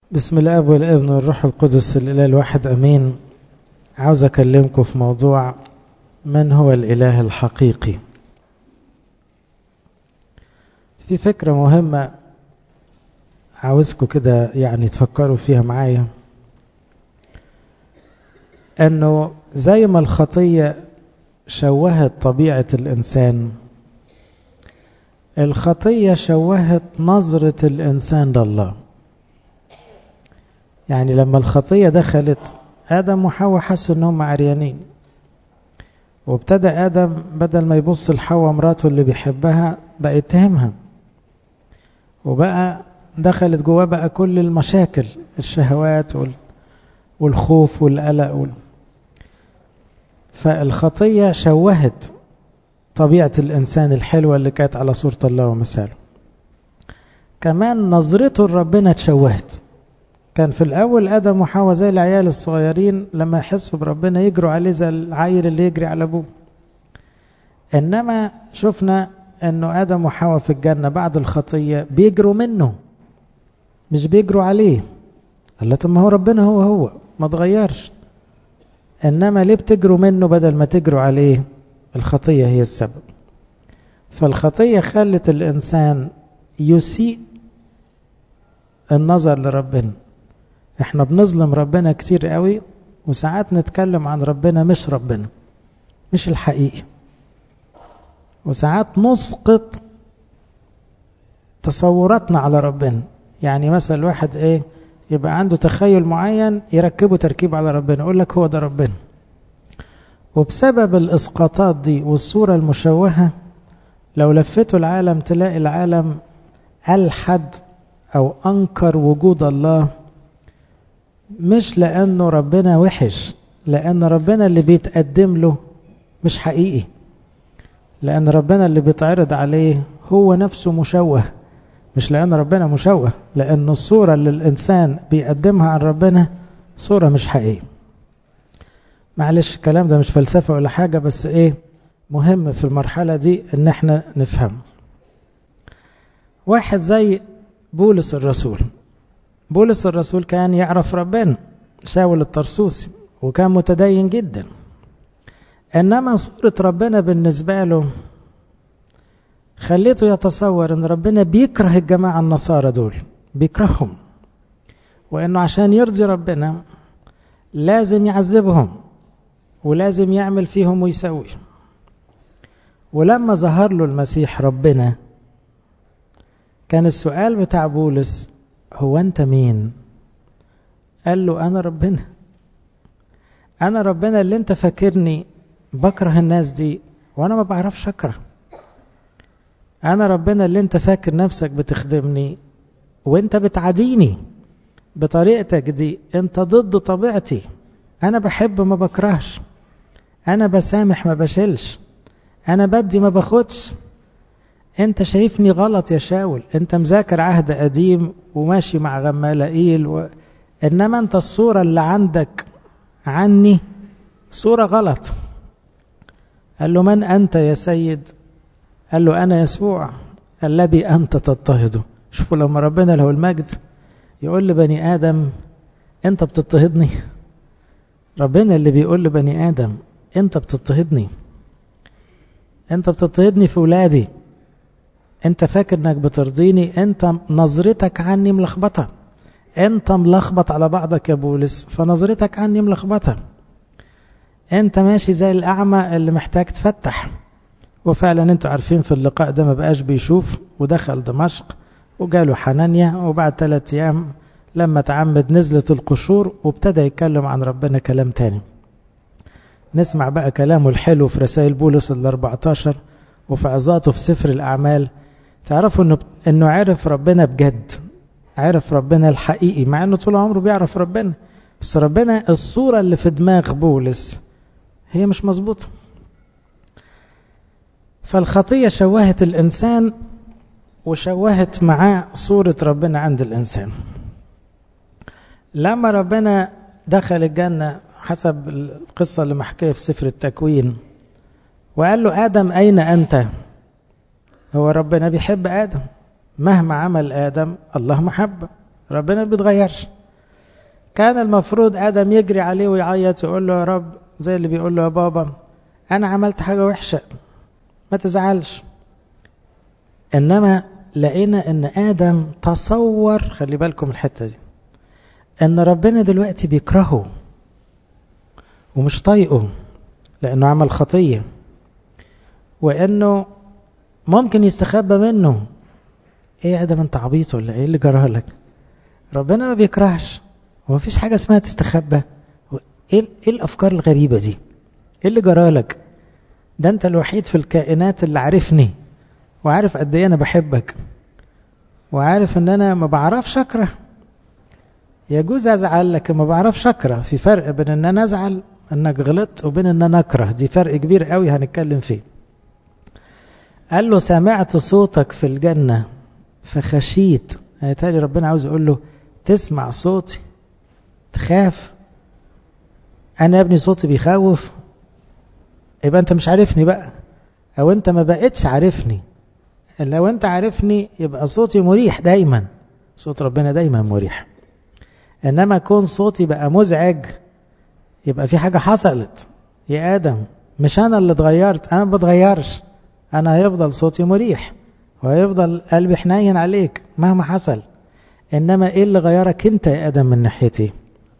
بسم الاب والابن والروح القدس الاله الواحد امين عاوز اكلمكم في موضوع من هو الاله الحقيقي في فكره مهمه عاوزكم كده يعني تفكروا فيها معايا انه زي ما الخطيه شوهت طبيعه الانسان الخطيه شوهت نظره الانسان لله يعني لما الخطية دخلت آدم وحواء حسوا إنهم عريانين وابتدى آدم بدل ما يبص لحواء مراته اللي بيحبها بقى يتهمها وبقى دخلت جواه بقى كل المشاكل الشهوات والخوف والقلق وال... فالخطية شوهت طبيعة الإنسان الحلوة اللي كانت على صورة الله ومثاله كمان نظرته لربنا اتشوهت كان في الأول آدم وحواء زي العيال الصغيرين لما يحسوا بربنا يجروا عليه زي العيل اللي يجري على أبوه إنما شفنا إنه آدم وحواء في الجنة بعد الخطية بيجروا منه مش بيجروا عليه قال طب ما هو ربنا هو هو ما تغيرش إنما ليه بتجروا منه بدل ما تجروا عليه الخطية هي السبب فالخطية خلت الإنسان يسيء النظر لربنا احنا بنظلم ربنا كتير قوي وساعات نتكلم عن ربنا مش ربنا مش الحقيقي وساعات نسقط تصوراتنا على ربنا يعني مثلا الواحد ايه يبقى عنده تخيل معين يركبه تركيب على ربنا يقول لك هو ده ربنا وبسبب الاسقاطات دي والصورة المشوهة لو لفتوا العالم تلاقي العالم ألحد أو أنكر وجود الله مش لأنه ربنا وحش لأن ربنا اللي بيتقدم له مش حقيقي لأن ربنا اللي بيتعرض عليه هو نفسه مشوه مش لأن ربنا مشوه لأن الصورة اللي الإنسان بيقدمها عن ربنا صورة مش حقيقية معلش الكلام ده مش فلسفة ولا حاجة بس إيه مهم في المرحلة دي إن احنا نفهم واحد زي بولس الرسول بولس الرسول كان يعرف ربنا شاول الطرسوسي وكان متدين جدا انما صورة ربنا بالنسبة له خليته يتصور ان ربنا بيكره الجماعة النصارى دول بيكرههم وانه عشان يرضي ربنا لازم يعذبهم ولازم يعمل فيهم ويسوي ولما ظهر له المسيح ربنا كان السؤال بتاع بولس هو أنت مين قال له أنا ربنا أنا ربنا اللي أنت فاكرني بكره الناس دي وأنا ما بعرفش أكره أنا ربنا اللي أنت فاكر نفسك بتخدمني وأنت بتعاديني بطريقتك دي أنت ضد طبيعتي أنا بحب ما بكرهش أنا بسامح ما بشيلش أنا بدي ما باخدش انت شايفني غلط يا شاول انت مذاكر عهد قديم وماشي مع غمالائيل و... انما انت الصورة اللي عندك عني صورة غلط قال له من انت يا سيد قال له انا يسوع الذي انت تضطهده شوفوا لما ربنا له المجد يقول لبني ادم انت بتضطهدني ربنا اللي بيقول لبني ادم انت بتضطهدني انت بتضطهدني في ولادي انت فاكر انك بترضيني انت نظرتك عني ملخبطه انت ملخبط على بعضك يا بولس فنظرتك عني ملخبطه انت ماشي زي الاعمى اللي محتاج تفتح وفعلا انتوا عارفين في اللقاء ده ما بقاش بيشوف ودخل دمشق وجاله حنانيا وبعد ثلاثة ايام لما تعمد نزلت القشور وابتدى يتكلم عن ربنا كلام تاني نسمع بقى كلامه الحلو في رسائل بولس ال 14 وفي عظاته في سفر الأعمال تعرفوا انه انه عرف ربنا بجد عرف ربنا الحقيقي مع انه طول عمره بيعرف ربنا بس ربنا الصورة اللي في دماغ بولس هي مش مظبوطة فالخطية شوهت الإنسان وشوهت معاه صورة ربنا عند الإنسان لما ربنا دخل الجنة حسب القصة اللي محكية في سفر التكوين وقال له آدم أين أنت هو ربنا بيحب آدم مهما عمل آدم الله محبة ربنا ما بيتغيرش كان المفروض آدم يجري عليه ويعيط يقول له يا رب زي اللي بيقول له يا بابا أنا عملت حاجة وحشة ما تزعلش إنما لقينا إن آدم تصور خلي بالكم الحتة دي إن ربنا دلوقتي بيكرهه ومش طايقه لأنه عمل خطية وإنه ممكن يستخبى منه إيه يا آدم أنت عبيط ولا إيه اللي جرى لك ربنا ما بيكرهش وما فيش حاجة اسمها تستخبى إيه, إيه الأفكار الغريبة دي إيه اللي جرى لك ده أنت الوحيد في الكائنات اللي عارفني وعارف قد إيه أنا بحبك وعارف إن أنا ما بعرفش أكره يجوز أزعل لكن ما بعرفش أكره في فرق بين إن أنا أزعل انك غلطت وبين ان انا اكره دي فرق كبير قوي هنتكلم فيه قال له سمعت صوتك في الجنة فخشيت تالي ربنا عاوز يقول له تسمع صوتي تخاف انا يا ابني صوتي بيخوف يبقى انت مش عارفني بقى او انت ما بقتش عارفني لو انت عارفني يبقى صوتي مريح دايما صوت ربنا دايما مريح انما كون صوتي بقى مزعج يبقى في حاجة حصلت يا آدم مش أنا اللي اتغيرت أنا ما بتغيرش أنا هيفضل صوتي مريح وهيفضل قلبي حنين عليك مهما حصل إنما إيه اللي غيرك أنت يا آدم من ناحيتي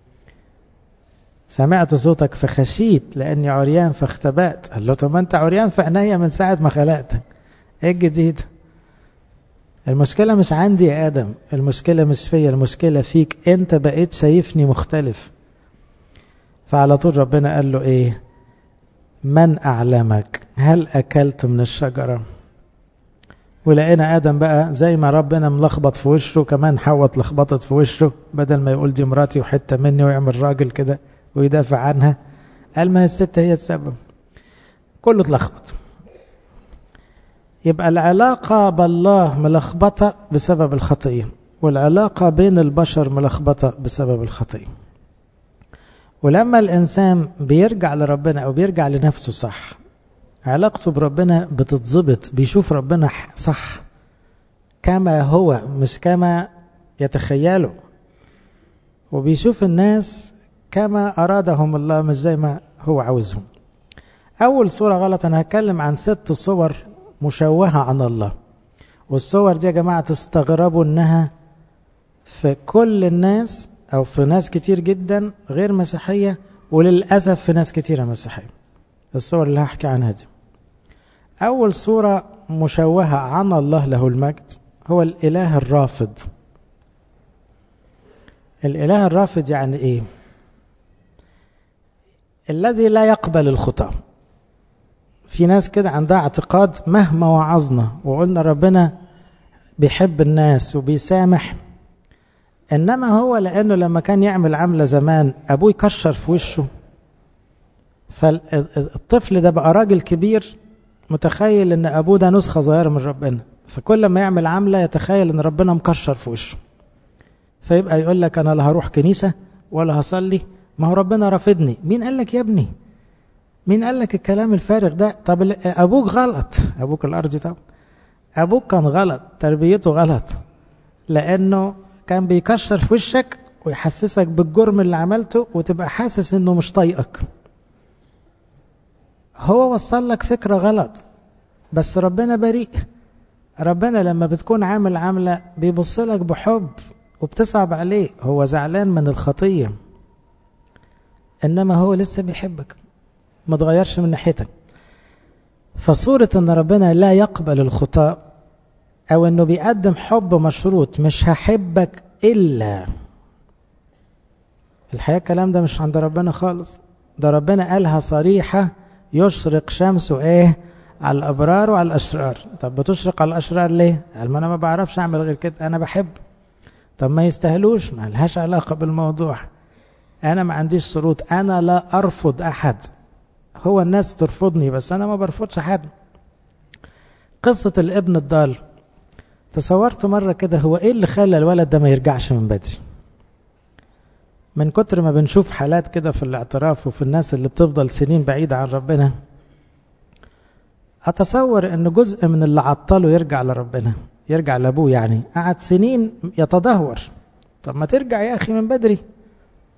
سمعت صوتك فخشيت لأني عريان فاختبأت قال له طب ما أنت عريان في عينيا من ساعة ما خلقتك إيه الجديد المشكلة مش عندي يا آدم المشكلة مش فيا المشكلة فيك أنت بقيت شايفني مختلف فعلى طول ربنا قال له ايه من اعلمك هل اكلت من الشجره ولقينا ادم بقى زي ما ربنا ملخبط في وشه كمان حواء اتلخبطت في وشه بدل ما يقول دي مراتي وحته مني ويعمل راجل كده ويدافع عنها قال ما هي الست هي السبب كله اتلخبط يبقى العلاقه بالله ملخبطه بسبب الخطيه والعلاقه بين البشر ملخبطه بسبب الخطيه ولما الإنسان بيرجع لربنا أو بيرجع لنفسه صح علاقته بربنا بتتظبط بيشوف ربنا صح كما هو مش كما يتخيله وبيشوف الناس كما أرادهم الله مش زي ما هو عاوزهم أول صورة غلط أنا هتكلم عن ست صور مشوهة عن الله والصور دي يا جماعة تستغربوا إنها في كل الناس أو في ناس كتير جدا غير مسيحية وللأسف في ناس كتيرة مسيحية الصور اللي هحكي عنها دي أول صورة مشوهة عن الله له المجد هو الإله الرافض الإله الرافض يعني إيه الذي لا يقبل الخطأ في ناس كده عندها اعتقاد مهما وعظنا وقلنا ربنا بيحب الناس وبيسامح انما هو لانه لما كان يعمل عمله زمان ابوه يكشر في وشه فالطفل ده بقى راجل كبير متخيل ان ابوه ده نسخه صغيره من ربنا فكل ما يعمل عمله يتخيل ان ربنا مكشر في وشه فيبقى يقول لك انا لا هروح كنيسه ولا هصلي ما هو ربنا رافضني مين قال لك يا ابني مين قال لك الكلام الفارغ ده طب ابوك غلط ابوك الارضي طب ابوك كان غلط تربيته غلط لانه كان بيكشر في وشك ويحسسك بالجرم اللي عملته وتبقى حاسس انه مش طايقك هو وصل لك فكرة غلط بس ربنا بريء ربنا لما بتكون عامل عاملة بيبص لك بحب وبتصعب عليه هو زعلان من الخطية انما هو لسه بيحبك ما تغيرش من ناحيتك فصورة ان ربنا لا يقبل الخطاء او انه بيقدم حب مشروط مش هحبك الا الحقيقة الكلام ده مش عند ربنا خالص ده ربنا قالها صريحة يشرق شمسه ايه على الابرار وعلى الاشرار طب بتشرق على الاشرار ليه قال ما انا ما بعرفش اعمل غير كده انا بحب طب ما يستاهلوش ما لهاش علاقة بالموضوع انا ما عنديش شروط انا لا ارفض احد هو الناس ترفضني بس انا ما برفضش حد قصة الابن الضال تصورت مرة كده هو ايه اللي خلى الولد ده ما يرجعش من بدري من كتر ما بنشوف حالات كده في الاعتراف وفي الناس اللي بتفضل سنين بعيدة عن ربنا أتصور أن جزء من اللي عطله يرجع لربنا يرجع لأبوه يعني قعد سنين يتدهور طب ما ترجع يا أخي من بدري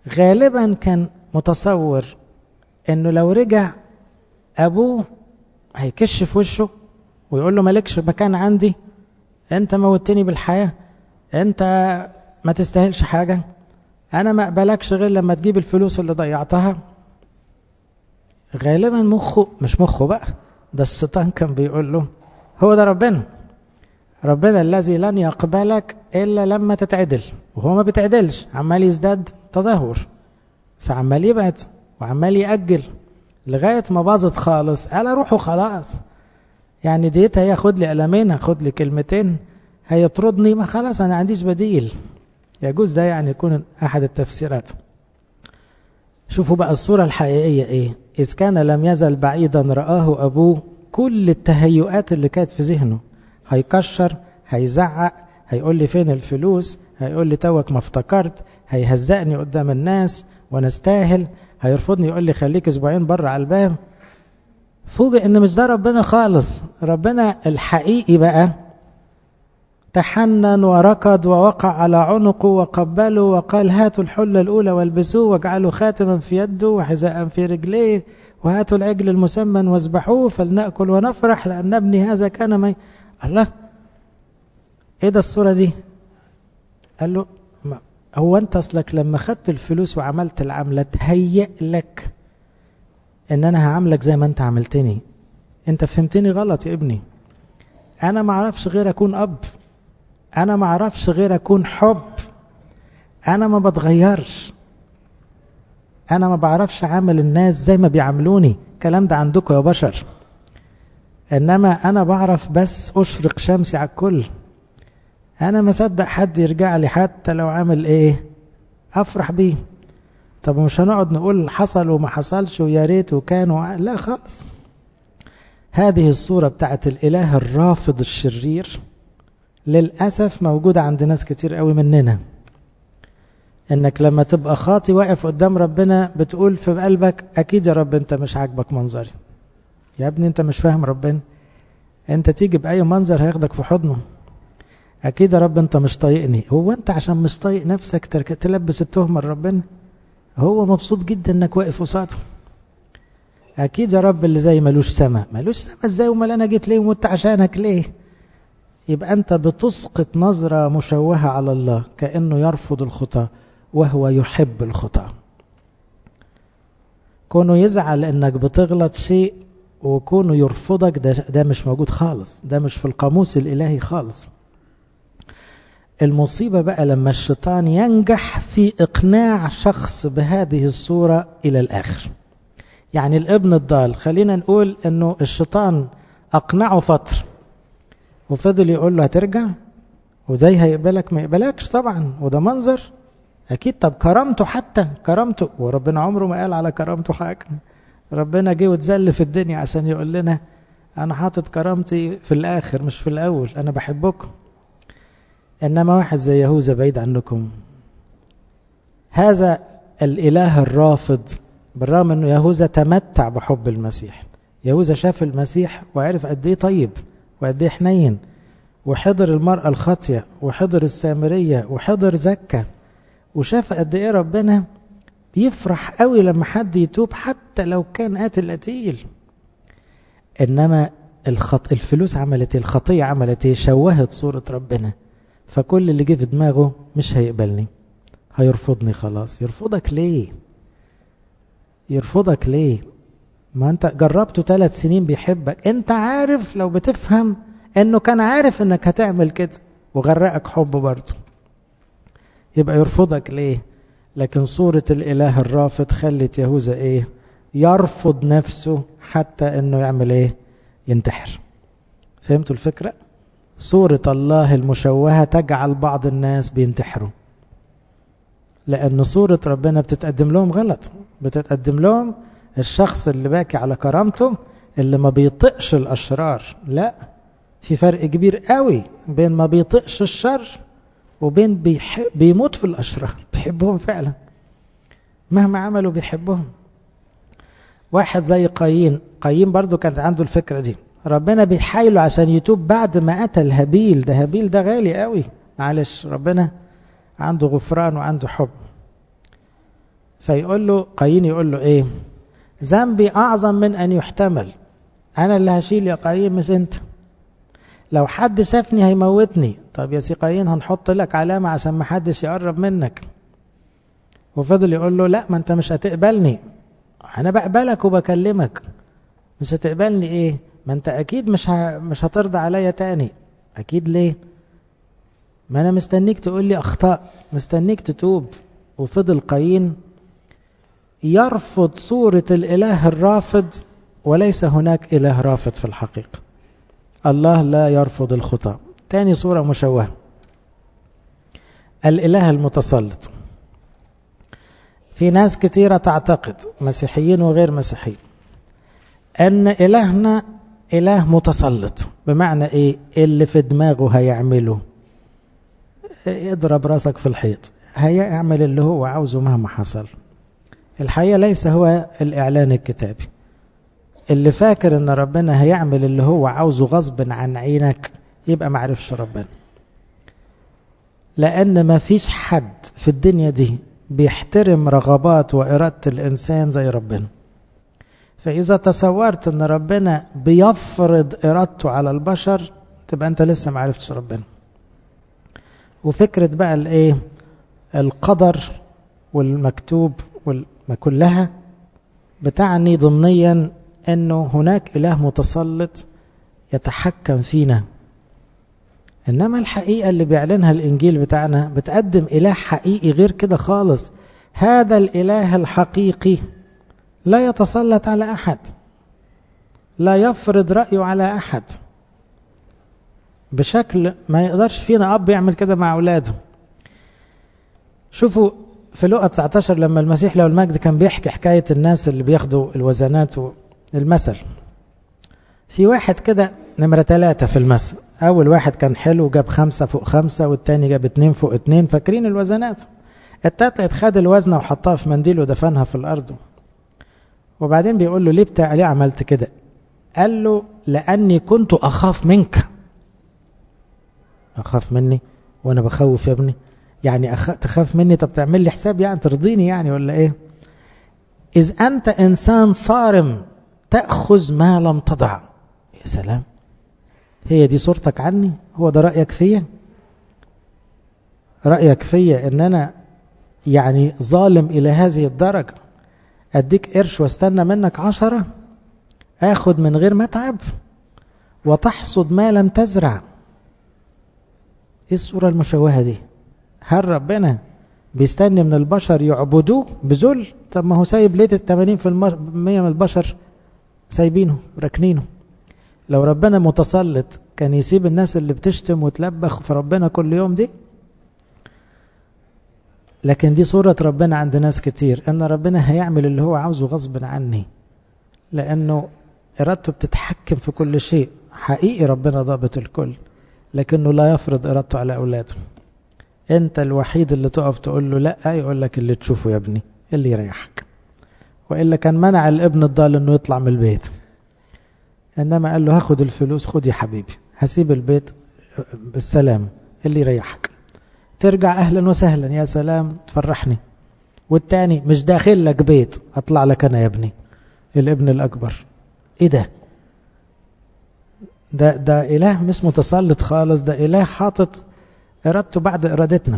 غالبا كان متصور انه لو رجع ابوه هيكش في وشه ويقول له مالكش مكان عندي انت موتني بالحياة انت ما تستاهلش حاجة انا ما اقبلكش غير لما تجيب الفلوس اللي ضيعتها غالبا مخه مش مخه بقى ده الشيطان كان بيقول له هو ده ربنا ربنا الذي لن يقبلك إلا لما تتعدل وهو ما بتعدلش عمال يزداد تدهور فعمال يبعد وعمال يأجل لغاية ما باظت خالص قال أروح وخلاص يعني ديتها ياخد لي قلمين هاخد لي كلمتين هيطردني ما خلاص أنا عنديش بديل يجوز ده يعني يكون أحد التفسيرات شوفوا بقى الصورة الحقيقية إيه إذ كان لم يزل بعيدا رآه أبوه كل التهيؤات اللي كانت في ذهنه هيكشر هيزعق هيقول لي فين الفلوس هيقول لي توك ما افتكرت هيهزقني قدام الناس وانا استاهل هيرفضني يقول لي خليك اسبوعين بره على الباب فوجئ ان مش ده ربنا خالص ربنا الحقيقي بقى تحنن وركض ووقع على عنقه وقبله وقال هاتوا الحلة الأولى والبسوه واجعلوا خاتما في يده وحذاء في رجليه وهاتوا العجل المسمن واذبحوه فلنأكل ونفرح لأن ابني هذا كان مي الله ايه ده الصورة دي قال له هو انت اصلك لما خدت الفلوس وعملت العملة تهيأ لك ان انا هعملك زي ما انت عملتني انت فهمتني غلط يا ابني انا ما اعرفش غير اكون اب انا ما اعرفش غير اكون حب انا ما بتغيرش انا ما بعرفش عامل الناس زي ما بيعاملوني الكلام ده عندكم يا بشر انما انا بعرف بس اشرق شمسي على الكل انا ما صدق حد يرجع لي حتى لو عامل ايه افرح بيه طب مش هنقعد نقول حصل وما حصلش ويا ريت وكان و... لا خالص هذه الصورة بتاعت الاله الرافض الشرير للأسف موجودة عند ناس كتير قوي مننا انك لما تبقى خاطي واقف قدام ربنا بتقول في قلبك اكيد يا رب انت مش عاجبك منظري يا ابني انت مش فاهم ربنا انت تيجي باي منظر هياخدك في حضنه اكيد يا رب انت مش طايقني هو انت عشان مش طايق نفسك تلبس التهمه لربنا هو مبسوط جدا انك واقف قصاده اكيد يا رب اللي زي ملوش سما ملوش سما ازاي امال انا جيت ليه ومت عشانك ليه يبقى انت بتسقط نظره مشوهه على الله كانه يرفض الخطاه وهو يحب الخطاه كونه يزعل انك بتغلط شيء وكونه يرفضك ده, ده مش موجود خالص ده مش في القاموس الإلهي خالص المصيبة بقى لما الشيطان ينجح في إقناع شخص بهذه الصورة إلى الآخر يعني الابن الضال خلينا نقول أنه الشيطان أقنعه فترة وفضل يقول له هترجع وزي هيقبلك ما يقبلكش طبعا وده منظر أكيد طب كرامته حتى كرامته وربنا عمره ما قال على كرامته حاجة ربنا جه واتذل في الدنيا عشان يقول لنا انا حاطط كرامتي في الاخر مش في الاول انا بحبكم انما واحد زي يهوذا بعيد عنكم هذا الاله الرافض بالرغم انه يهوذا تمتع بحب المسيح يهوذا شاف المسيح وعرف قد ايه طيب وقد ايه حنين وحضر المرأة الخاطية وحضر السامرية وحضر زكا وشاف قد ايه ربنا بيفرح قوي لما حد يتوب حتى لو كان قاتل قتيل انما الخط... الفلوس عملت ايه الخطيه عملت ايه شوهت صوره ربنا فكل اللي جه في دماغه مش هيقبلني هيرفضني خلاص يرفضك ليه يرفضك ليه ما انت جربته ثلاث سنين بيحبك انت عارف لو بتفهم انه كان عارف انك هتعمل كده وغرقك حب برضه يبقى يرفضك ليه لكن صورة الإله الرافض خلت يهوذا إيه يرفض نفسه حتى إنه يعمل إيه ينتحر فهمتوا الفكرة صورة الله المشوهة تجعل بعض الناس بينتحروا لأن صورة ربنا بتتقدم لهم غلط بتتقدم لهم الشخص اللي باكي على كرامته اللي ما بيطقش الأشرار لا في فرق كبير قوي بين ما بيطقش الشر وبين بيحب بيموت في الأشرار بيحبهم فعلا مهما عملوا بيحبهم واحد زي قايين قايين برضو كانت عنده الفكرة دي ربنا بيحايله عشان يتوب بعد ما قتل هابيل ده هابيل ده غالي قوي معلش ربنا عنده غفران وعنده حب فيقول له قايين يقول له ايه ذنبي اعظم من ان يحتمل انا اللي هشيل يا قايين مش انت لو حد شافني هيموتني طب يا سي قايين هنحط لك علامة عشان ما حدش يقرب منك وفضل يقول له لا ما انت مش هتقبلني انا بقبلك وبكلمك مش هتقبلني ايه ما انت اكيد مش ه... مش هترضى عليا تاني اكيد ليه ما انا مستنيك تقول لي اخطأت مستنيك تتوب وفضل قايين يرفض صورة الاله الرافض وليس هناك اله رافض في الحقيقة الله لا يرفض الخطأ تاني صورة مشوهة الاله المتسلط في ناس كثيرة تعتقد مسيحيين وغير مسيحيين أن إلهنا إله متسلط بمعنى إيه اللي في دماغه هيعمله اضرب راسك في الحيط هيعمل اللي هو عاوزه مهما حصل الحقيقة ليس هو الإعلان الكتابي اللي فاكر أن ربنا هيعمل اللي هو عاوزه غصب عن عينك يبقى معرفش ربنا لأن ما فيش حد في الدنيا دي بيحترم رغبات وإرادة الإنسان زي ربنا فإذا تصورت أن ربنا بيفرض إرادته على البشر تبقى أنت لسه ما عرفتش ربنا وفكرة بقى الإيه القدر والمكتوب ما كلها بتعني ضمنيا أنه هناك إله متسلط يتحكم فينا إنما الحقيقة اللي بيعلنها الإنجيل بتاعنا بتقدم إله حقيقي غير كده خالص هذا الإله الحقيقي لا يتسلط على أحد لا يفرض رأيه على أحد بشكل ما يقدرش فينا أب يعمل كده مع أولاده شوفوا في لقى 19 لما المسيح له المجد كان بيحكي حكاية الناس اللي بياخدوا الوزنات المثل في واحد كده نمرة ثلاثة في المثل أول واحد كان حلو جاب خمسة فوق خمسة والتاني جاب اتنين فوق اتنين فاكرين الوزنات التالت خد الوزنة وحطها في منديل ودفنها في الأرض وبعدين بيقول له ليه بتاع ليه عملت كده قال له لأني كنت أخاف منك أخاف مني وأنا بخوف يا ابني يعني أخ... تخاف مني طب تعمل لي حساب يعني ترضيني يعني ولا إيه إذ أنت إنسان صارم تأخذ ما لم تضع يا سلام هي دي صورتك عني هو ده رأيك فيا رأيك فيا ان انا يعني ظالم الى هذه الدرجة اديك قرش واستنى منك عشرة اخد من غير ما اتعب وتحصد ما لم تزرع ايه الصورة المشوهة دي هل ربنا بيستني من البشر يعبدوه بذل طب ما هو سايب ليه التمانين في المية من البشر سايبينه راكنينه لو ربنا متسلط كان يسيب الناس اللي بتشتم وتلبخ في ربنا كل يوم دي لكن دي صورة ربنا عند ناس كتير ان ربنا هيعمل اللي هو عاوزه غصب عني لانه ارادته بتتحكم في كل شيء حقيقي ربنا ضابط الكل لكنه لا يفرض ارادته على اولاده انت الوحيد اللي تقف تقول له لا يقول لك اللي تشوفه يا ابني اللي يريحك وإلا كان منع الابن الضال انه يطلع من البيت انما قال له هاخد الفلوس خد يا حبيبي هسيب البيت بالسلام اللي يريحك ترجع اهلا وسهلا يا سلام تفرحني والتاني مش داخل لك بيت اطلع لك انا يا ابني الابن الاكبر ايه ده ده ده اله مش متسلط خالص ده اله حاطط ارادته بعد ارادتنا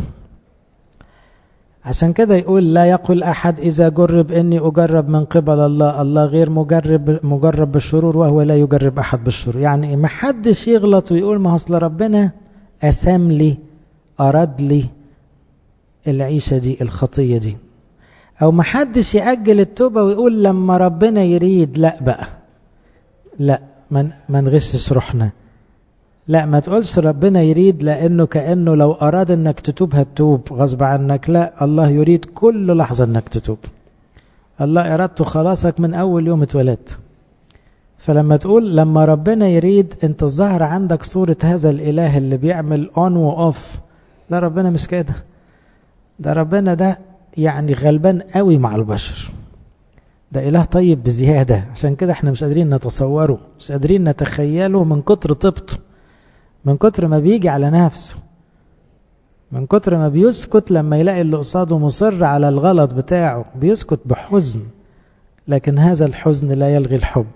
عشان كده يقول لا يقول أحد إذا جرب إني أجرب من قبل الله الله غير مجرب مجرب بالشرور وهو لا يجرب أحد بالشرور يعني ما حدش يغلط ويقول ما أصل ربنا أسام لي أراد لي العيشة دي الخطية دي أو ما حدش يأجل التوبة ويقول لما ربنا يريد لا بقى لا ما نغشش روحنا لا ما تقولش ربنا يريد لأنه كأنه لو أراد أنك تتوب هتتوب غصب عنك لا الله يريد كل لحظة أنك تتوب الله إرادته خلاصك من أول يوم اتولدت فلما تقول لما ربنا يريد انت الظاهر عندك صورة هذا الإله اللي بيعمل اون واوف لا ربنا مش كده ده ربنا ده يعني غلبان قوي مع البشر ده إله طيب بزيادة عشان كده احنا مش قادرين نتصوره مش قادرين نتخيله من كتر طبطه من كتر ما بيجي على نفسه من كتر ما بيسكت لما يلاقي اللي قصاده مصر على الغلط بتاعه بيسكت بحزن لكن هذا الحزن لا يلغي الحب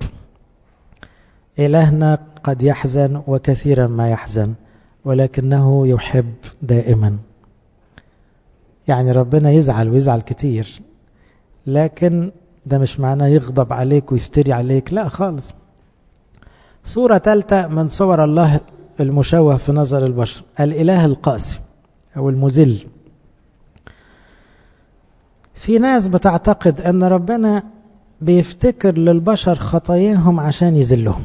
إلهنا قد يحزن وكثيرا ما يحزن ولكنه يحب دائما يعني ربنا يزعل ويزعل كتير لكن ده مش معناه يغضب عليك ويفتري عليك لا خالص صورة ثالثة من صور الله المشوه في نظر البشر الإله القاسي أو المذل في ناس بتعتقد أن ربنا بيفتكر للبشر خطاياهم عشان يذلهم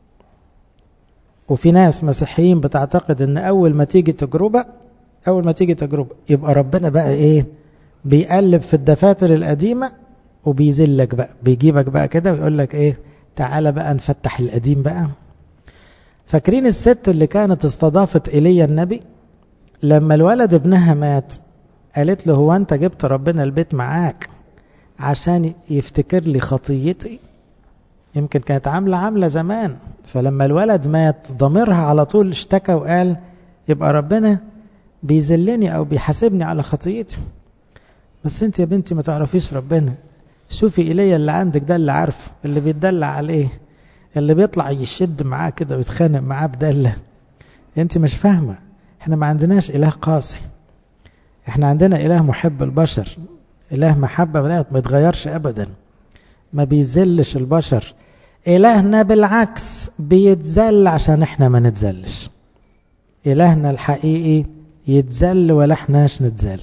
وفي ناس مسيحيين بتعتقد ان اول ما تيجي تجربة اول ما تيجي تجربة يبقى ربنا بقى ايه بيقلب في الدفاتر القديمة وبيذلك بقى بيجيبك بقى كده ويقول لك ايه تعالى بقى نفتح القديم بقى فاكرين الست اللي كانت استضافت ايليا النبي لما الولد ابنها مات قالت له هو انت جبت ربنا البيت معاك عشان يفتكر لي خطيتي يمكن كانت عاملة عاملة زمان فلما الولد مات ضميرها على طول اشتكى وقال يبقى ربنا بيذلني او بيحاسبني على خطيتي بس انت يا بنتي ما تعرفيش ربنا شوفي ايليا اللي عندك ده اللي عارفه اللي بيتدلع عليه اللي بيطلع يشد معاه كده ويتخانق معاه بدله انت مش فاهمه احنا ما عندناش اله قاسي احنا عندنا اله محب البشر اله محبه ما يتغيرش ابدا ما بيذلش البشر إلهنا بالعكس بيتذل عشان احنا ما نتذلش إلهنا الحقيقي يتذل ولا احناش نتذل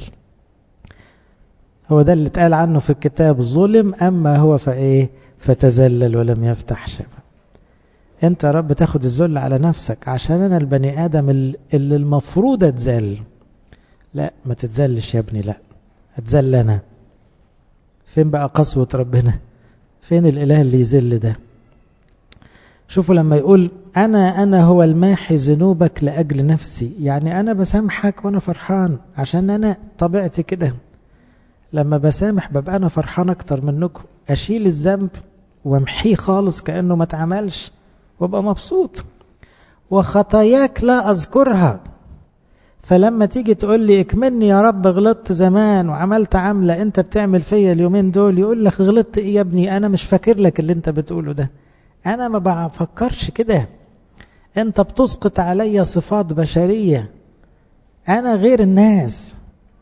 هو ده اللي اتقال عنه في الكتاب ظلم أما هو فإيه فتذلل ولم يفتح شبه انت يا رب تاخد الذل على نفسك عشان انا البني ادم اللي المفروض اتذل لا ما تتذلش يا ابني لا اتذل انا فين بقى قسوة ربنا فين الاله اللي يذل ده شوفوا لما يقول أنا أنا هو الماحي ذنوبك لأجل نفسي يعني أنا بسامحك وأنا فرحان عشان أنا طبيعتي كده لما بسامح ببقى أنا فرحان أكتر منكم أشيل الذنب وامحيه خالص كأنه ما اتعملش وابقى مبسوط وخطاياك لا أذكرها فلما تيجي تقول لي اكملني يا رب غلطت زمان وعملت عملة انت بتعمل فيا اليومين دول يقول لك غلطت ايه يا ابني انا مش فاكر لك اللي انت بتقوله ده انا ما بفكرش كده انت بتسقط عليا صفات بشرية انا غير الناس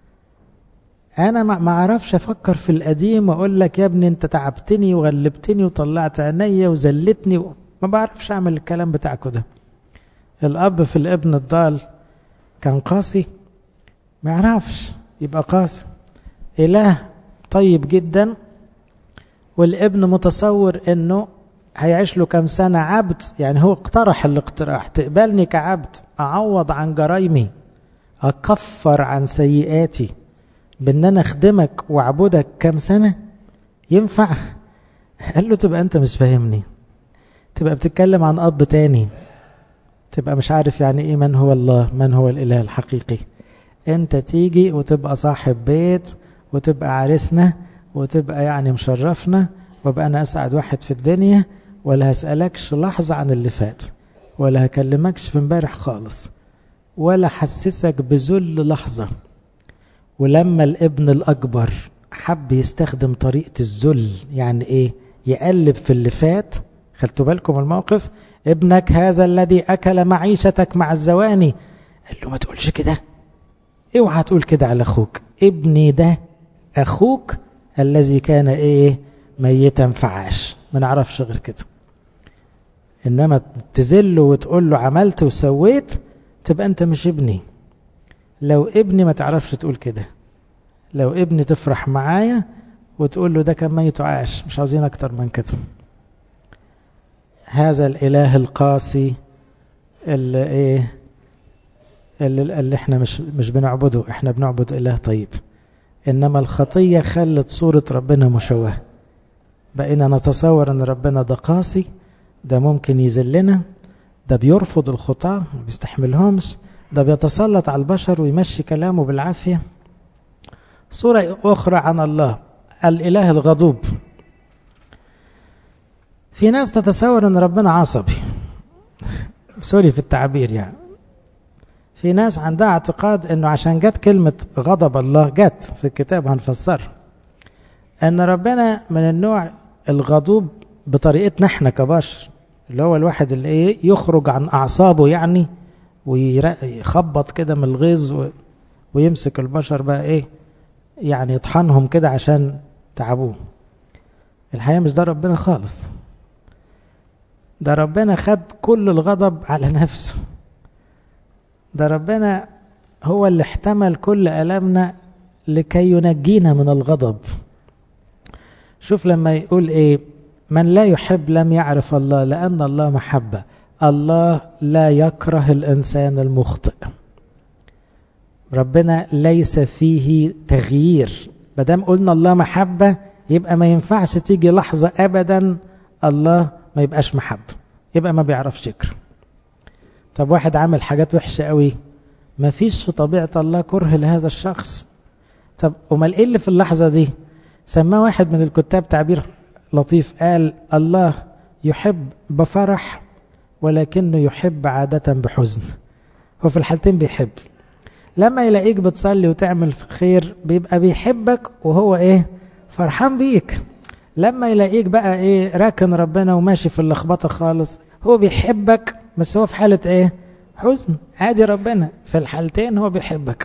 انا ما اعرفش افكر في القديم واقول لك يا ابني انت تعبتني وغلبتني وطلعت عينيا وزلتني و... ما بعرفش اعمل الكلام بتاعكم ده الاب في الابن الضال كان قاسي ما يعرفش يبقى قاسي اله طيب جدا والابن متصور انه هيعيش له كام سنة عبد يعني هو اقترح الاقتراح تقبلني كعبد أعوض عن جرايمي أكفر عن سيئاتي بأن أنا أخدمك وأعبدك كام سنة ينفع قال له تبقى أنت مش فاهمني تبقى بتتكلم عن أب تاني تبقى مش عارف يعني إيه من هو الله من هو الإله الحقيقي أنت تيجي وتبقى صاحب بيت وتبقى عريسنا وتبقى يعني مشرفنا وابقى أنا أسعد واحد في الدنيا ولا هسألكش لحظة عن اللي فات ولا هكلمكش في امبارح خالص ولا حسسك بذل لحظة ولما الابن الأكبر حب يستخدم طريقة الذل يعني ايه يقلب في اللي فات خدتوا بالكم الموقف ابنك هذا الذي أكل معيشتك مع الزواني قال له ما تقولش كده اوعى تقول كده على أخوك ابني ده أخوك الذي كان ايه ميتا فعاش ما نعرفش غير كده انما تذله وتقول له عملت وسويت تبقى انت مش ابني لو ابني ما تعرفش تقول كده لو ابني تفرح معايا وتقول له ده كان ميت وعاش مش عاوزين اكتر من كده هذا الاله القاسي اللي ايه اللي, اللي احنا مش مش بنعبده احنا بنعبد اله طيب انما الخطيه خلت صوره ربنا مشوهه بقينا نتصور ان ربنا ده قاسي ده ممكن يذلنا ده بيرفض الخطاة ما بيستحملهمش ده بيتسلط على البشر ويمشي كلامه بالعافية صورة أخرى عن الله الإله الغضوب في ناس تتصور أن ربنا عصبي سوري في التعبير يعني في ناس عندها اعتقاد انه عشان جت كلمة غضب الله جت في الكتاب هنفسرها ان ربنا من النوع الغضوب بطريقتنا احنا كبشر اللي هو الواحد اللي ايه يخرج عن اعصابه يعني ويخبط كده من الغيظ ويمسك البشر بقى ايه يعني يطحنهم كده عشان تعبوه الحقيقة مش ده ربنا خالص ده ربنا خد كل الغضب على نفسه ده ربنا هو اللي احتمل كل ألمنا لكي ينجينا من الغضب شوف لما يقول ايه من لا يحب لم يعرف الله لأن الله محبة الله لا يكره الإنسان المخطئ ربنا ليس فيه تغيير مادام قلنا الله محبة يبقى ما ينفعش تيجي لحظة أبدا الله ما يبقاش محبة يبقى ما بيعرفش يكره طب واحد عامل حاجات وحشة قوي ما فيش في طبيعة الله كره لهذا الشخص طب امال ايه اللي في اللحظة دي سماه واحد من الكتاب تعبير لطيف قال الله يحب بفرح ولكنه يحب عادة بحزن هو في الحالتين بيحب لما يلاقيك بتصلي وتعمل خير بيبقى بيحبك وهو ايه فرحان بيك لما يلاقيك بقى ايه راكن ربنا وماشي في اللخبطه خالص هو بيحبك بس هو في حالة ايه حزن عادي ربنا في الحالتين هو بيحبك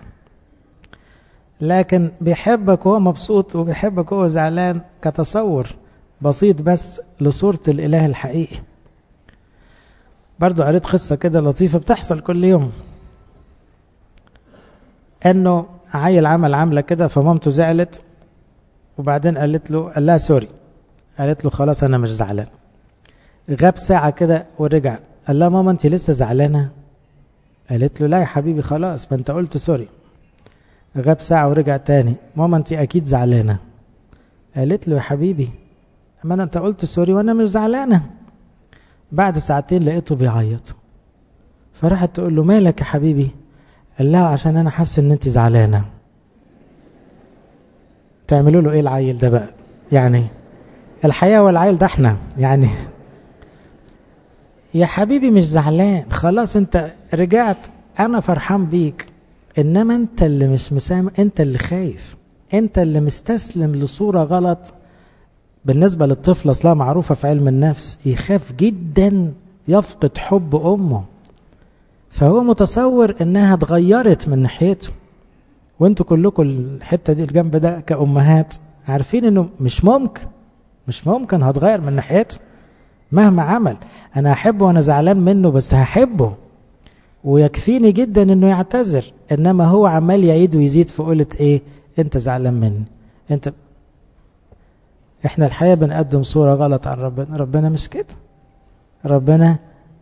لكن بيحبك وهو مبسوط وبيحبك وهو زعلان كتصور بسيط بس لصورة الإله الحقيقي برضو قريت قصة كده لطيفة بتحصل كل يوم انه عيل عمل عملة كده فمامته زعلت وبعدين قالت له قال لها سوري قالت له خلاص انا مش زعلان غاب ساعة كده ورجع قال لها ماما انت لسه زعلانة قالت له لا يا حبيبي خلاص ما انت قلت سوري غاب ساعة ورجع تاني ماما انت اكيد زعلانة قالت له يا حبيبي اما انا انت قلت سوري وانا مش زعلانة بعد ساعتين لقيته بيعيط فراحت تقول له مالك يا حبيبي قال لها عشان انا حاسس ان انت زعلانة تعملوا له ايه العيل ده بقى يعني الحياة والعيل ده احنا يعني يا حبيبي مش زعلان خلاص انت رجعت انا فرحان بيك انما انت اللي مش مسام انت اللي خايف انت اللي مستسلم لصورة غلط بالنسبة للطفل اصلها معروفة في علم النفس يخاف جدا يفقد حب امه فهو متصور انها اتغيرت من ناحيته وانتوا كلكم الحتة دي الجنب ده كأمهات عارفين انه مش ممكن مش ممكن هتغير من ناحيته مهما عمل انا احبه وانا زعلان منه بس هحبه ويكفيني جدا انه يعتذر انما هو عمال يعيد ويزيد في قولة ايه انت زعلان مني انت احنا الحقيقة بنقدم صورة غلط عن ربنا ربنا مش كده ربنا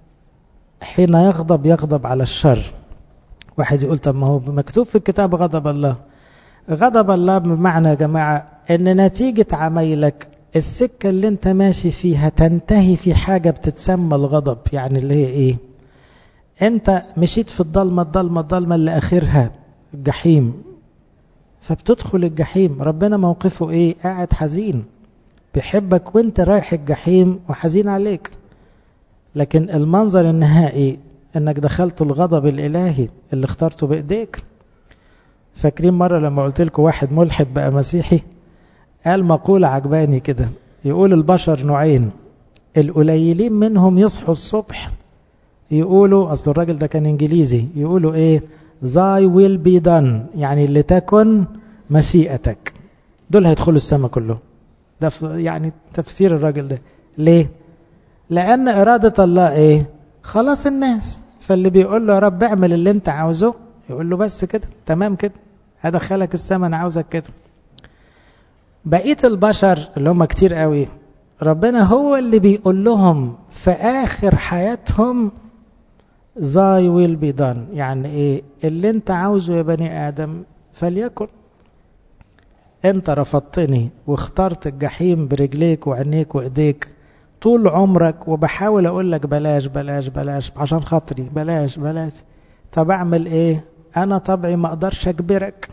حين يغضب يغضب على الشر واحد يقول طب ما هو مكتوب في الكتاب غضب الله غضب الله بمعنى يا جماعة ان نتيجة عمايلك السكة اللي انت ماشي فيها تنتهي في حاجة بتتسمى الغضب يعني اللي هي ايه انت مشيت في الضلمة الضلمة الضلمة اللي اخرها الجحيم فبتدخل الجحيم ربنا موقفه ايه قاعد حزين بيحبك وانت رايح الجحيم وحزين عليك لكن المنظر النهائي انك دخلت الغضب الالهي اللي اخترته بايديك فاكرين مرة لما قلت لكم واحد ملحد بقى مسيحي قال مقولة عجباني كده يقول البشر نوعين القليلين منهم يصحوا الصبح يقولوا اصل الراجل ده كان انجليزي يقولوا ايه thy will be done يعني لتكن مشيئتك دول هيدخلوا السماء كلهم ده يعني تفسير الراجل ده ليه لان ارادة الله ايه خلاص الناس فاللي بيقول له يا رب اعمل اللي انت عاوزه يقول له بس كده تمام كده هدخلك السماء انا عاوزك كده بقية البشر اللي هم كتير قوي ربنا هو اللي بيقول لهم في آخر حياتهم thy will be done يعني ايه اللي انت عاوزه يا بني آدم فليكن انت رفضتني واخترت الجحيم برجليك وعينيك وايديك طول عمرك وبحاول اقول لك بلاش بلاش بلاش عشان خاطري بلاش بلاش طب اعمل ايه انا طبعي ما اقدرش اجبرك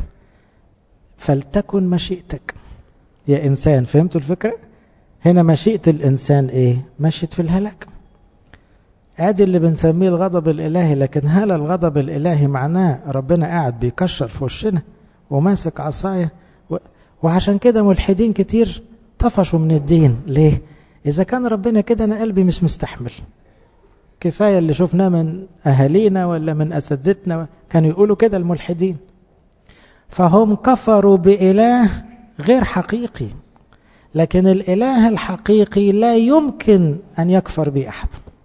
فلتكن مشيئتك يا انسان فهمتوا الفكره هنا مشيئه الانسان ايه مشيت في الهلاك ادي اللي بنسميه الغضب الالهي لكن هل الغضب الالهي معناه ربنا قاعد بيكشر في وشنا وماسك عصايه و... وعشان كده ملحدين كتير طفشوا من الدين ليه اذا كان ربنا كده انا قلبي مش مستحمل كفايه اللي شفناه من اهالينا ولا من اساتذتنا كانوا يقولوا كده الملحدين فهم كفروا باله غير حقيقي لكن الاله الحقيقي لا يمكن ان يكفر به احد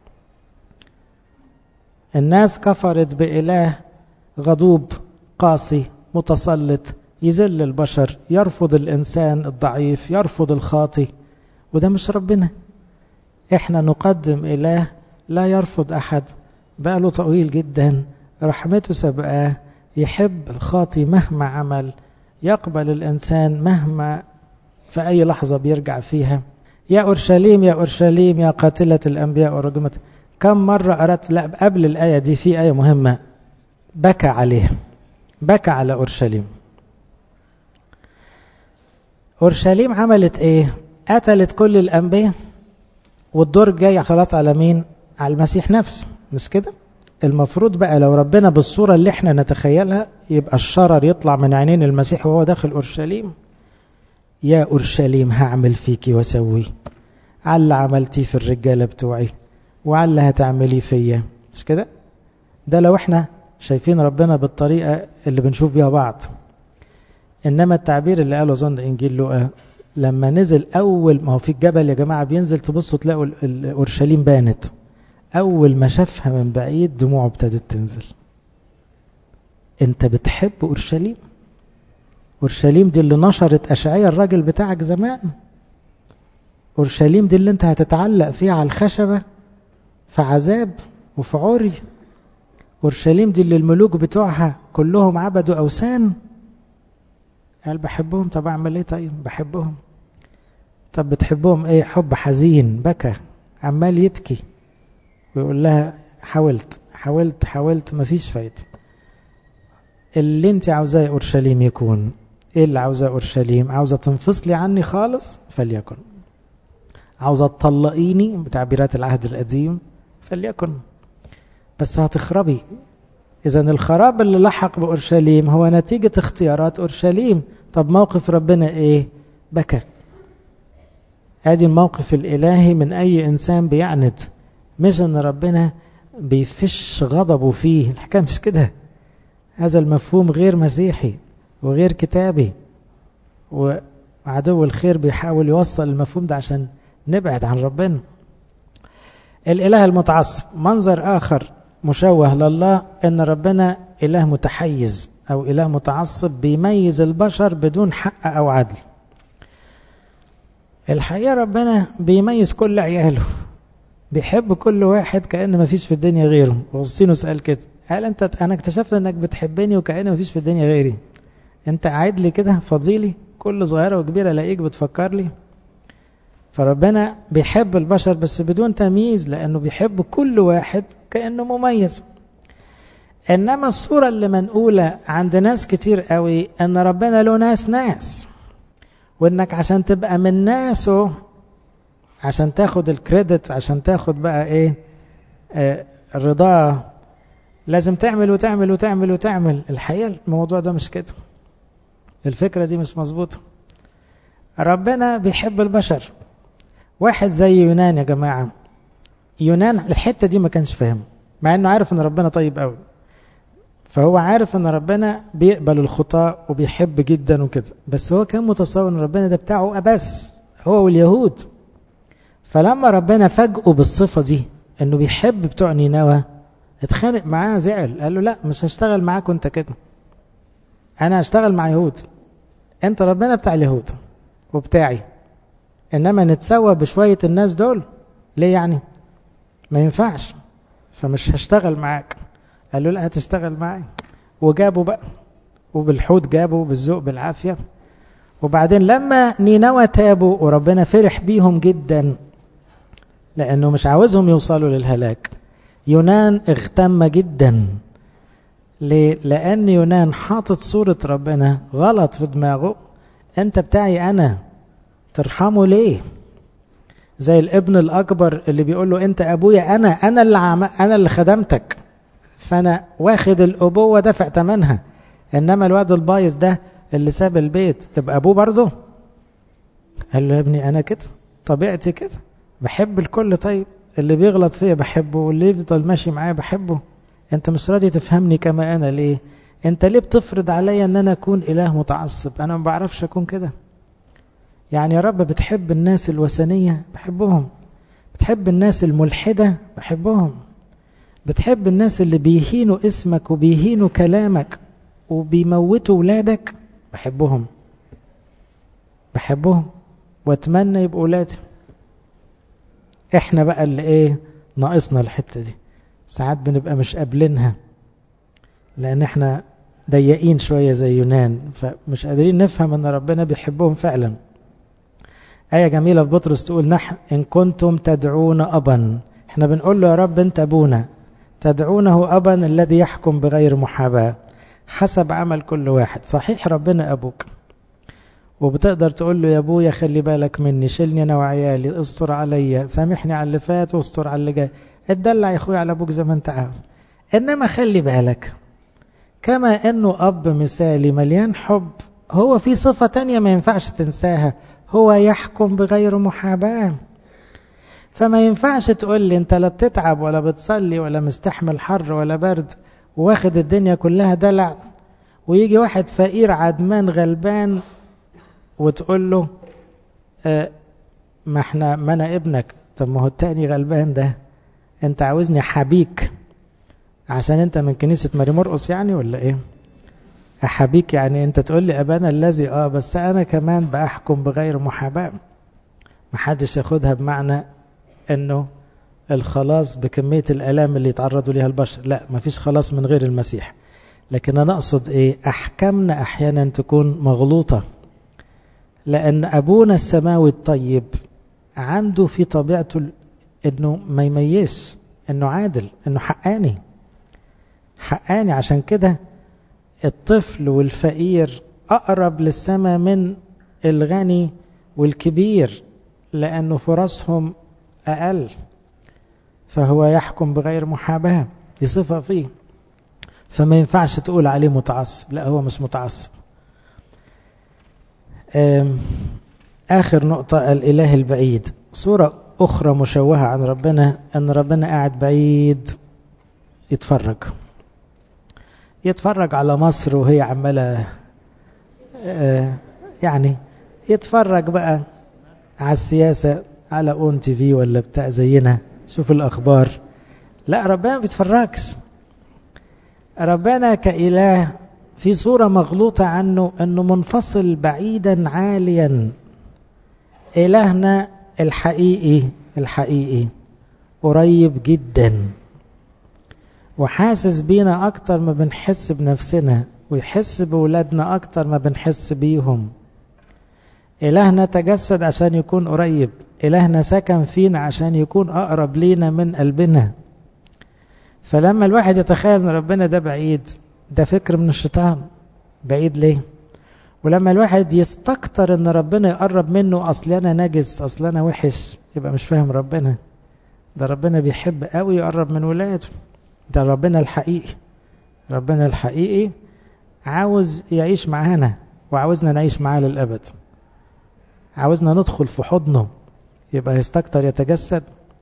الناس كفرت بإله غضوب قاسي متسلط يذل البشر يرفض الإنسان الضعيف يرفض الخاطي وده مش ربنا احنا نقدم إله لا يرفض أحد بقاله طويل جدا رحمته سبقاه يحب الخاطي مهما عمل يقبل الإنسان مهما في أي لحظة بيرجع فيها يا أورشليم يا أورشليم يا قاتلة الأنبياء ورجمة كم مرة أردت لا قبل الآية دي في آية مهمة بكى عليها بكى على أورشليم أورشليم عملت إيه قتلت كل الأنبياء والدور جاي خلاص على مين على المسيح نفسه مش كده المفروض بقى لو ربنا بالصورة اللي احنا نتخيلها يبقى الشرر يطلع من عينين المسيح وهو داخل أورشليم يا أورشليم هعمل فيكي واسوي على عملتي في الرجالة بتوعي وعلى هتعملي فيا مش كده ده لو احنا شايفين ربنا بالطريقة اللي بنشوف بيها بعض إنما التعبير اللي قاله أظن إنجيل لوقا لما نزل أول ما هو في الجبل يا جماعة بينزل تبصوا تلاقوا أورشليم بانت أول ما شافها من بعيد دموعه ابتدت تنزل أنت بتحب أورشليم أورشليم دي اللي نشرت أشعية الراجل بتاعك زمان أورشليم دي اللي أنت هتتعلق فيها على الخشبة في عذاب وفي عري أورشليم دي اللي الملوك بتوعها كلهم عبدوا أوثان قال بحبهم طب أعمل إيه طيب بحبهم طب بتحبهم إيه حب حزين بكى عمال يبكي ويقول لها حاولت حاولت حاولت مفيش فايدة اللي انت عاوزاه أورشليم يكون ايه اللي عاوزاه أورشليم عاوزة تنفصلي عني خالص فليكن عاوزة تطلقيني بتعبيرات العهد القديم فليكن بس هتخربي إذا الخراب اللي لحق بأورشليم هو نتيجة اختيارات أورشليم طب موقف ربنا إيه بكى ادي الموقف الإلهي من أي إنسان بيعند مش أن ربنا بيفش غضبه فيه الحكاية مش كده هذا المفهوم غير مسيحي وغير كتابي وعدو الخير بيحاول يوصل المفهوم ده عشان نبعد عن ربنا الإله المتعصب منظر آخر مشوه لله أن ربنا إله متحيز أو إله متعصب بيميز البشر بدون حق أو عدل الحقيقة ربنا بيميز كل عياله بيحب كل واحد كأن ما فيش في الدنيا غيره وغسطينوس قال كده قال انت انا اكتشفت انك بتحبني وكأن ما فيش في الدنيا غيري انت قاعد لي كده فضيلي كل صغيرة وكبيرة الاقيك بتفكر لي فربنا بيحب البشر بس بدون تمييز لانه بيحب كل واحد كأنه مميز انما الصورة اللي منقولة عند ناس كتير قوي ان ربنا له ناس ناس وانك عشان تبقى من ناسه عشان تاخد الكريدت عشان تاخد بقى ايه آه رضاه لازم تعمل وتعمل وتعمل وتعمل الحقيقة الموضوع ده مش كده الفكرة دي مش مظبوطة ربنا بيحب البشر واحد زي يونان يا جماعة يونان الحتة دي ما كانش فاهم مع انه عارف ان ربنا طيب قوي فهو عارف ان ربنا بيقبل الخطاء وبيحب جدا وكده بس هو كان متصور ان ربنا ده بتاعه بس هو واليهود فلما ربنا فاجئه بالصفة دي انه بيحب بتوع نينوى اتخانق معاه زعل قال له لا مش هشتغل معاك وانت كده انا هشتغل مع يهود انت ربنا بتاع اليهود وبتاعي انما نتسوى بشوية الناس دول ليه يعني ما ينفعش فمش هشتغل معاك قال له لا هتشتغل معايا وجابوا بقى وبالحوت جابوا بالذوق بالعافية وبعدين لما نينوى تابوا وربنا فرح بيهم جدا لأنه مش عاوزهم يوصلوا للهلاك يونان اغتم جدا ليه؟ لأن يونان حاطط صورة ربنا غلط في دماغه أنت بتاعي أنا ترحمه ليه زي الابن الأكبر اللي بيقول له أنت أبويا أنا أنا اللي عم أنا اللي خدمتك فأنا واخد الأبوة دافع ثمنها إنما الواد البايظ ده اللي ساب البيت تبقى أبوه برضه قال له يا ابني أنا كده طبيعتي كده بحب الكل طيب اللي بيغلط فيا بحبه واللي يفضل ماشي معايا بحبه انت مش راضي تفهمني كما انا ليه انت ليه بتفرض عليا ان انا اكون اله متعصب انا ما بعرفش اكون كده يعني يا رب بتحب الناس الوثنية بحبهم بتحب الناس الملحدة بحبهم بتحب الناس اللي بيهينوا اسمك وبيهينوا كلامك وبيموتوا ولادك بحبهم بحبهم واتمنى يبقوا ولادي احنا بقى اللي ايه ناقصنا الحتة دي ساعات بنبقى مش قابلينها لان احنا ضيقين شوية زي يونان فمش قادرين نفهم ان ربنا بيحبهم فعلا آية جميلة في بطرس تقول نحن إن كنتم تدعون أبا احنا بنقول له يا رب انت أبونا تدعونه أبا الذي يحكم بغير محاباة حسب عمل كل واحد صحيح ربنا أبوك وبتقدر تقول له يا ابويا خلي بالك مني شيلني انا وعيالي استر عليا سامحني على اللي فات واستر على اللي جاي اتدلع يا اخويا على ابوك زي ما انت عارف انما خلي بالك كما انه اب مثالي مليان حب هو في صفة تانية ما ينفعش تنساها هو يحكم بغير محاباة فما ينفعش تقول لي انت لا بتتعب ولا بتصلي ولا مستحمل حر ولا برد واخد الدنيا كلها دلع ويجي واحد فقير عدمان غلبان وتقول له اه ما احنا ما انا ابنك طب ما هو التاني غلبان ده انت عاوزني حبيك عشان انت من كنيسة ماري مرقص يعني ولا ايه احبيك يعني انت تقول لي ابانا الذي اه بس انا كمان بأحكم بغير محاباة محدش ياخدها بمعنى انه الخلاص بكمية الالام اللي يتعرضوا ليها البشر لا مفيش خلاص من غير المسيح لكن انا اقصد ايه احكامنا احيانا تكون مغلوطة لأن أبونا السماوي الطيب عنده في طبيعته أنه ما يميز أنه عادل أنه حقاني حقاني عشان كده الطفل والفقير أقرب للسماء من الغني والكبير لأنه فرصهم أقل فهو يحكم بغير محاباة دي صفة فيه فما ينفعش تقول عليه متعصب لا هو مش متعصب آخر نقطة الإله البعيد صورة أخرى مشوهة عن ربنا أن ربنا قاعد بعيد يتفرج يتفرج على مصر وهي عمالة يعني يتفرج بقى على السياسة على اون تي في ولا بتاع زينا شوف الأخبار لا ربنا ما بيتفرجش ربنا كإله في صورة مغلوطة عنه أنه منفصل بعيدا عاليا إلهنا الحقيقي الحقيقي قريب جدا وحاسس بينا أكتر ما بنحس بنفسنا ويحس بولادنا أكتر ما بنحس بيهم إلهنا تجسد عشان يكون قريب إلهنا سكن فينا عشان يكون أقرب لينا من قلبنا فلما الواحد يتخيل أن ربنا ده بعيد ده فكر من الشيطان بعيد ليه ولما الواحد يستكتر ان ربنا يقرب منه اصل انا نجس اصل انا وحش يبقى مش فاهم ربنا ده ربنا بيحب قوي يقرب من ولاده ده ربنا الحقيقي ربنا الحقيقي عاوز يعيش معانا وعاوزنا نعيش معاه للابد عاوزنا ندخل في حضنه يبقى يستكتر يتجسد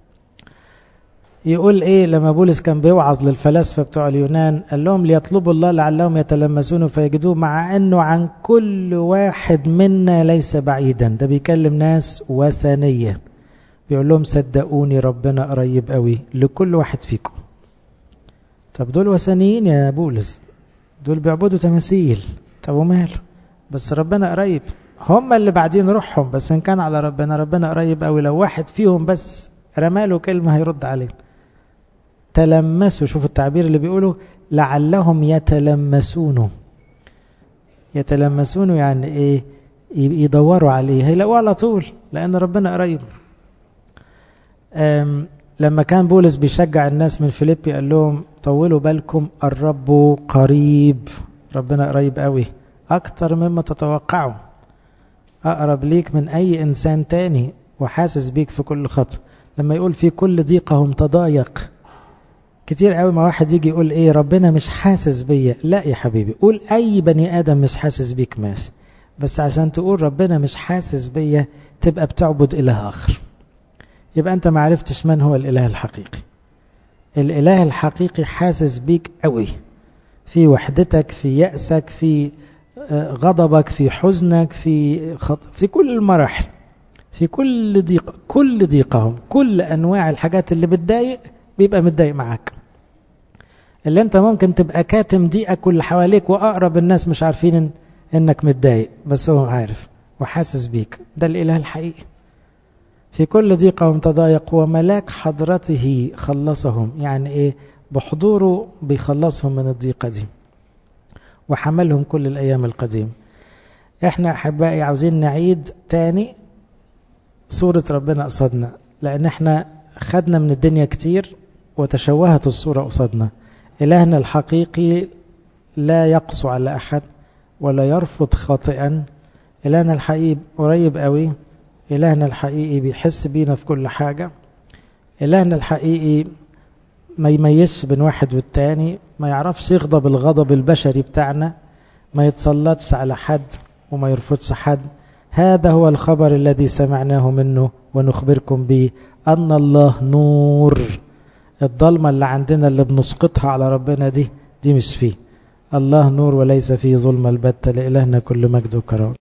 يقول ايه لما بولس كان بيوعظ للفلاسفه بتوع اليونان قال لهم ليطلبوا الله لعلهم يتلمسون فيجدوه مع انه عن كل واحد منا ليس بعيدا ده بيكلم ناس وثنيه بيقول لهم صدقوني ربنا قريب قوي لكل واحد فيكم طب دول وثنيين يا بولس دول بيعبدوا تماثيل طب وماله بس ربنا قريب هم اللي بعدين روحهم بس ان كان على ربنا ربنا قريب قوي لو واحد فيهم بس رماله كلمه هيرد عليه تلمسوا شوفوا التعبير اللي بيقوله لعلهم يتلمسونه يتلمسونه يعني ايه يدوروا عليه هيلاقوه على طول لان ربنا قريب لما كان بولس بيشجع الناس من فيليبي قال لهم طولوا بالكم الرب قريب ربنا قريب قوي اكتر مما تتوقعوا اقرب ليك من اي انسان تاني وحاسس بيك في كل خطوة لما يقول في كل ضيقهم تضايق كتير قوي ما واحد يجي يقول ايه ربنا مش حاسس بيا لا يا حبيبي قول اي بني ادم مش حاسس بيك ماشي بس عشان تقول ربنا مش حاسس بيا تبقى بتعبد اله اخر يبقى انت ما عرفتش من هو الاله الحقيقي الاله الحقيقي حاسس بيك قوي في وحدتك في يأسك في غضبك في حزنك في خط... في كل المراحل في كل ضيق كل ضيقهم كل انواع الحاجات اللي بتضايق بيبقى متضايق معاك اللي انت ممكن تبقى كاتم ضيقك واللي حواليك واقرب الناس مش عارفين إن انك متضايق بس هو عارف وحاسس بيك ده الاله الحقيقي في كل ضيقهم تضايق وملاك حضرته خلصهم يعني ايه بحضوره بيخلصهم من الضيقة دي وحملهم كل الأيام القديمة احنا أحبائي عاوزين نعيد تاني صورة ربنا قصدنا لأن احنا خدنا من الدنيا كتير وتشوهت الصورة قصدنا إلهنا الحقيقي لا يقسو على أحد ولا يرفض خاطئا إلهنا الحقيقي قريب قوي إلهنا الحقيقي بيحس بينا في كل حاجة إلهنا الحقيقي ما يميزش بين واحد والتاني ما يعرفش يغضب الغضب البشري بتاعنا ما يتسلطش على حد وما يرفضش حد هذا هو الخبر الذي سمعناه منه ونخبركم به أن الله نور الضلمة اللي عندنا اللي بنسقطها على ربنا دي دي مش فيه الله نور وليس فيه ظلم البتة لإلهنا كل مجد وكرام